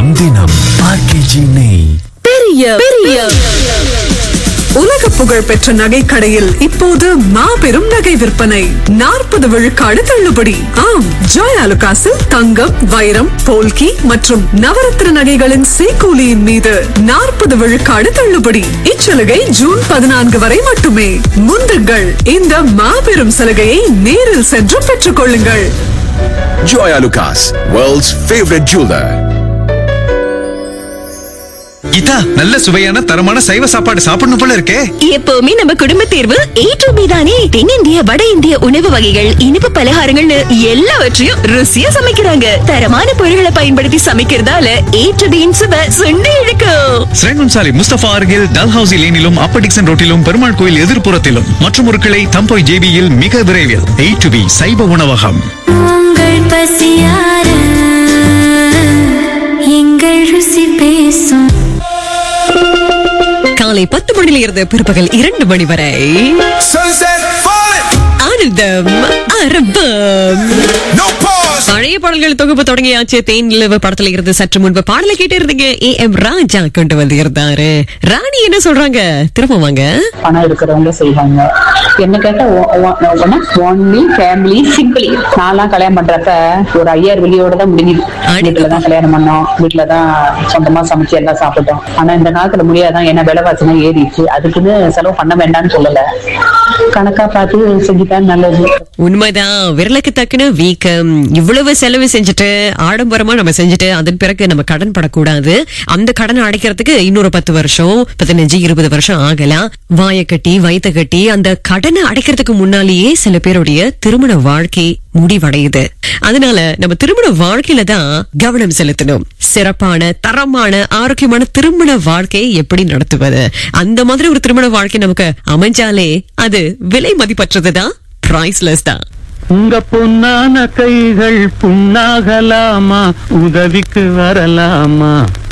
தினம் தினம் ஆர்கேஜி நெய் பெரிய பெரிய உலக புகழ் பெற்ற நகை கடையில் இப்போது மாபெரும் நகை விற்பனை நாற்பது விழுக்காடு தள்ளுபடி ஆம் ஜாய் அலுகாசில் தங்கம் வைரம் போல்கி மற்றும் நவரத்ன நகைகளின் சேக்கூலியின் மீது நாற்பது விழுக்காடு தள்ளுபடி இச்சலுகை ஜூன் பதினான்கு வரை மட்டுமே முந்துங்கள் இந்த மாபெரும் சலுகையை நேரில் சென்று பெற்றுக் கொள்ளுங்கள் Joya Lucas, world's favorite jeweler. Geetha நல்ல சுவையான தரமான சைவ சாப்பாடு சாப்பிடணும் போல இருக்கே எப்பவுமே நம்ம குடும்ப தேர்வு ஏ டு பி தானே தென்னிந்திய வட இந்திய உணவு வகைகள் இனிப்பு பலகாரங்கள்னு எல்லாவற்றையும் ருசியா சமைக்கிறாங்க தரமான பொருட்களை பயன்படுத்தி சமைக்கிறதால ஏ டு பியின் சுவை சுண்டி இழுக்கும் ஸ்ரேங்கன் சாலை முஸ்தபா அருகில் டல்ஹவுசி லேனிலும் அப்பர் டிக்சன் ரோட்டிலும் பெருமாள் கோயில் எதிர்ப்புறத்திலும் மற்றும் ஒரு கிளை தம்போய் ஜேபியில் மிக விரைவில் எ டு பி சைவ உணவகம் உங்கள் பசியார எங்கள் ருசி பேசும் காலை பத்து மணியில இருந்து பிற்பகல் இரண்டு மணி வரை Sunset falling, ஆனந்தம் அரபம் no pause. பழைய பாடல்கள் தொகுப்பு தொடங்கியாச்சு தேன் நிலவு படத்துல இருந்து சற்று முன்பு பாடலை கேட்டு இருந்தீங்க ஏ எம் ராஜா கொண்டு வந்து இருந்தாரு ராணி என்ன சொல்றாங்க திரும்ப வாங்க பணம் இருக்கிறவங்க செய்வாங்க என்ன கேட்டா ஒன்லி ஃபேமிலி சிம்பிளி நான்லாம் கல்யாணம் பண்றப்ப ஒரு ஐயாயிரம் வெளியோட தான் முடிஞ்சுது வீட்டுல தான் கல்யாணம் பண்ணோம் வீட்டுல தான் சொந்தமா சமைச்சு எல்லாம் சாப்பிட்டோம் ஆனா இந்த காலத்துல முடியாதான் ஏன்னா விலைவாசினா ஏறிடுச்சு அதுக்குன்னு செலவு பண்ண வேண்டாம்னு சொல்லல கணக்கா பார்த்து செஞ்சுதான் நல்லது உண்மைதான் விரலுக்கு தக்குன வீக்கம் இவ்வளவு செலவு செஞ்சுட்டு ஆடம்பரமா நம்ம செஞ்சுட்டு அதன் பிறகு நம்ம கடன் படக்கூடாது அந்த கடனை அடைக்கிறதுக்கு இன்னொரு பத்து வருஷம் பதினஞ்சு இருபது வருஷம் ஆகலாம் வாயை கட்டி வயித்த கட்டி அந்த கடனை அடைக்கிறதுக்கு முன்னாலேயே சில பேருடைய திருமண வாழ்க்கை முடிவடையுது அதனால நம்ம திருமண வாழ்க்கையில தான் கவனம் செலுத்தணும் சிறப்பான தரமான ஆரோக்கியமான திருமண வாழ்க்கையை எப்படி நடத்துவது அந்த மாதிரி ஒரு திருமண வாழ்க்கை நமக்கு அமைஞ்சாலே அது விலை மதிப்பற்றதுதான் பிரைஸ்லெஸ் தான் உங்க பொன்னான கைகள் புண்ணாகலாமா உதவிக்கு வரலாமா